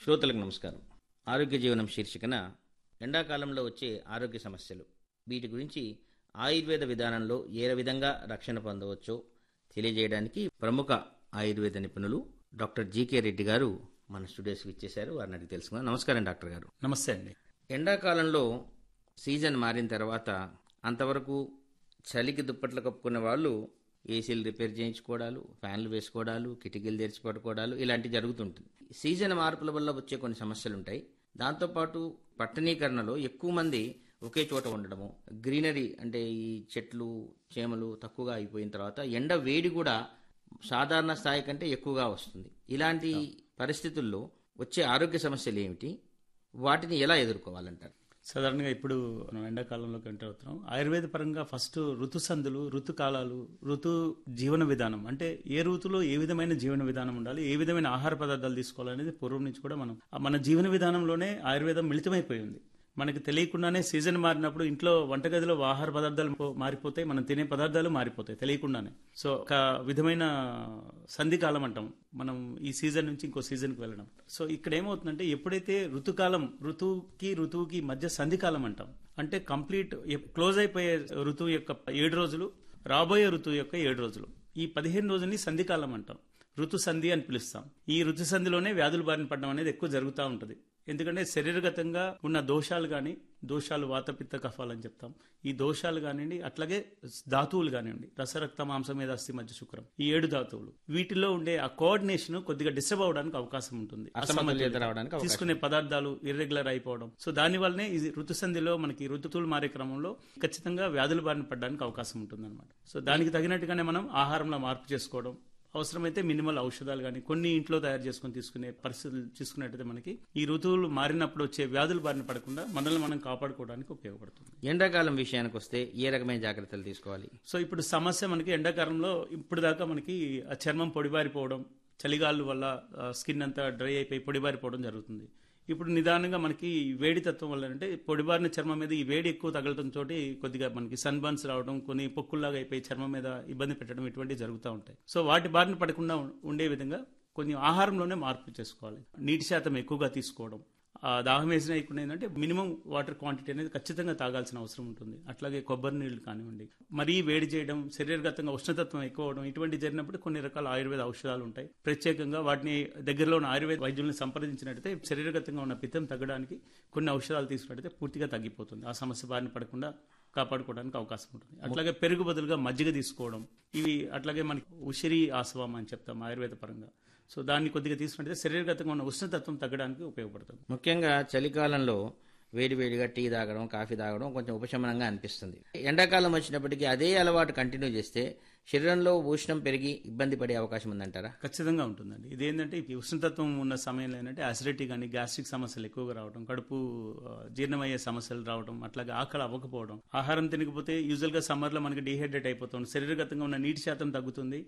శ్రోతలకు నమస్కారం ఆరోగ్య జీవనం శీర్షికన ఎండాకాలంలో వచ్చే ఆరోగ్య సమస్యలు వీటి గురించి ఆయుర్వేద విధానంలో ఏ విధంగా రక్షణ పొందవచ్చో తెలియజేయడానికి ప్రముఖ ఆయుర్వేద నిపుణులు డాక్టర్ జీకే రెడ్డి గారు మన స్టూడియోస్కి ఇచ్చేశారు వారిని అడిగి తెలుసుకుందాం నమస్కారం డాక్టర్ గారు నమస్తే అండి ఎండాకాలంలో సీజన్ మారిన తర్వాత అంతవరకు చలికి దుప్పట్లు కప్పుకున్న వాళ్ళు ఏసీలు రిపేర్ చేయించుకోవడాలు ఫ్యాన్లు వేసుకోవడాలు కిటికీలు తెరిచి పడుకోవడాలు ఇలాంటివి జరుగుతుంటుంది సీజన్ మార్పుల వల్ల వచ్చే కొన్ని సమస్యలు ఉంటాయి దాంతోపాటు పట్టణీకరణలో ఎక్కువ మంది ఒకే చోట ఉండడము గ్రీనరీ అంటే ఈ చెట్లు చేమలు తక్కువగా అయిపోయిన తర్వాత ఎండ వేడి కూడా సాధారణ స్థాయి కంటే ఎక్కువగా వస్తుంది ఇలాంటి పరిస్థితుల్లో వచ్చే ఆరోగ్య సమస్యలు ఏమిటి వాటిని ఎలా ఎదుర్కోవాలంటారు సాధారణంగా ఇప్పుడు మనం ఎండాకాలంలోకి ఎంటర్ అవుతున్నాం ఆయుర్వేద పరంగా ఫస్ట్ ఋతుసందులు ఋతుకాలాలు ఋతు జీవన విధానం అంటే ఏ ఋతులో ఏ విధమైన జీవన విధానం ఉండాలి ఏ విధమైన ఆహార పదార్థాలు తీసుకోవాలనేది పూర్వం నుంచి కూడా మనం మన జీవన విధానంలోనే ఆయుర్వేదం మిళితమైపోయింది మనకి తెలియకుండానే సీజన్ మారినప్పుడు ఇంట్లో వంటగదిలో ఆహార పదార్థాలు పో- మారిపోతాయి మనం తినే పదార్థాలు మారిపోతాయి తెలియకుండానే సో ఒక విధమైన సంధికాలం అంటాం మనం ఈ సీజన్ నుంచి ఇంకో సీజన్కి వెళ్ళడం సో ఇక్కడ ఏమవుతుందంటే ఎప్పుడైతే ఋతుకాలం ఋతువుకి ఋతువుకి మధ్య సంధికాలం అంటాం అంటే కంప్లీట్ క్లోజ్ అయిపోయే ఋతువు యొక్క ఏడు రోజులు రాబోయే ఋతువు యొక్క ఏడు రోజులు ఈ పదిహేను రోజుల్ని సంధికాలం అంటాం ఋతు సంధి అని పిలుస్తాం ఈ ఋతు సంధిలోనే వ్యాధులు బారిన పడడం అనేది ఎక్కువ జరుగుతూ ఉంటుంది ఎందుకంటే శరీరగతంగా ఉన్న దోషాలు కానీ దోషాలు వాతపిత్త కఫాలు అని చెప్తాం ఈ దోషాలు కానివ్వండి అట్లాగే ధాతువులు కానివ్వండి రసరక్త మాంసం మీద అస్థి మధ్య శుక్రం ఈ ఏడు ధాతువులు వీటిలో ఉండే ఆ కోఆర్డినేషన్ కొద్దిగా డిస్టర్బ్ అవడానికి అవకాశం ఉంటుంది అసమతుల్యత రావడానికి అవకాశం తీసుకునే పదార్థాలు ఇర్రెగ్యులర్ అయిపోవడం సో దాని వల్లనే ఇది ఋతుసంధిలో మనకి ఋతువులు మారే క్రమంలో ఖచ్చితంగా వ్యాధులు బారిన పడడానికి అవకాశం ఉంటుంది సో దానికి తగినట్టుగానే మనం ఆహారంలో మార్పు చేసుకోవడం అవసరమైతే మినిమల్ ఔషధాలు కానీ కొన్ని ఇంట్లో తయారు చేసుకొని తీసుకునే పరిస్థితులు తీసుకున్నట్టయితే మనకి ఈ ఋతువులు మారినప్పుడు వచ్చే వ్యాధులు బారిన పడకుండా మనల్ని మనం కాపాడుకోవడానికి ఉపయోగపడుతుంది ఎండాకాలం విషయానికి వస్తే ఏ రకమైన జాగ్రత్తలు తీసుకోవాలి సో ఇప్పుడు సమస్య మనకి ఎండాకాలంలో ఇప్పుడు దాకా మనకి ఆ చర్మం పొడిబారిపోవడం చలిగాలు వల్ల స్కిన్ అంతా డ్రై అయిపోయి పొడిబారిపోవడం జరుగుతుంది ఇప్పుడు నిదానంగా మనకి ఈ వేడి తత్వం వల్ల అంటే పొడిబారిన చర్మం మీద ఈ వేడి ఎక్కువ తగలటం తోటి కొద్దిగా మనకి సన్ బర్న్స్ రావడం కొన్ని పొక్కుల్లాగా అయిపోయి చర్మం మీద ఇబ్బంది పెట్టడం ఇటువంటివి జరుగుతూ ఉంటాయి సో వాటి బారిన పడకుండా ఉం- ఉండే విధంగా కొన్ని ఆహారంలోనే మార్పు చేసుకోవాలి నీటి శాతం ఎక్కువగా తీసుకోవడం ఆ దాహం వేసిన ఇప్పుడు ఏంటంటే మినిమం వాటర్ క్వాంటిటీ అనేది ఖచ్చితంగా తాగాల్సిన అవసరం ఉంటుంది అట్లాగే కొబ్బరి నీళ్లు కానివ్వండి మరీ వేడి చేయడం శరీరగతంగా ఉష్ణతత్వం ఎక్కువ అవడం ఇటువంటి జరిగినప్పుడు కొన్ని రకాల ఆయుర్వేద ఔషధాలు ఉంటాయి ప్రత్యేకంగా వాటిని దగ్గరలో ఉన్న ఆయుర్వేద వైద్యుల్ని సంప్రదించినట్టయితే శరీరగతంగా ఉన్న పిత్తం తగ్గడానికి కొన్ని ఔషధాలు తీసుకున్నట్టయితే పూర్తిగా తగ్గిపోతుంది ఆ సమస్య బారిన పడకుండా కాపాడుకోవడానికి అవకాశం ఉంటుంది అట్లాగే పెరుగు బదులుగా మజ్జిగ తీసుకోవడం ఇవి అట్లాగే మనకి ఉసిరి ఆసవం అని చెప్తాం ఆయుర్వేద పరంగా సో దాన్ని కొద్దిగా తీసుకుంటే శరీరగతంగా ఉన్న ఉష్ణతత్వం తగ్గడానికి ఉపయోగపడుతుంది ముఖ్యంగా చలికాలంలో వేడివేడిగా టీ తాగడం కాఫీ తాగడం కొంచెం ఉపశమనంగా అనిపిస్తుంది ఎండాకాలం వచ్చినప్పటికీ అదే అలవాటు కంటిన్యూ చేస్తే శరీరంలో ఉష్ణం పెరిగి ఇబ్బంది పడే అవకాశం ఉందంటారా ఖచ్చితంగా ఉంటుందండి ఇదేంటంటే ఈ ఉష్ణతత్వం ఉన్న సమయంలో ఏంటంటే అసిడిటీ కానీ గ్యాస్ట్రిక్ సమస్యలు ఎక్కువగా రావడం కడుపు ఆ, జీర్ణమయ్యే సమస్యలు రావడం అట్లాగే ఆకలి అవ్వకపోవడం ఆహారం తినకపోతే యూజువల్ గా సమ్మర్ లో మనకి డిహైడ్రేట్ అయిపోతుంది శరీరగతంగా ఉన్న నీటి శాతం తగ్గుతుంది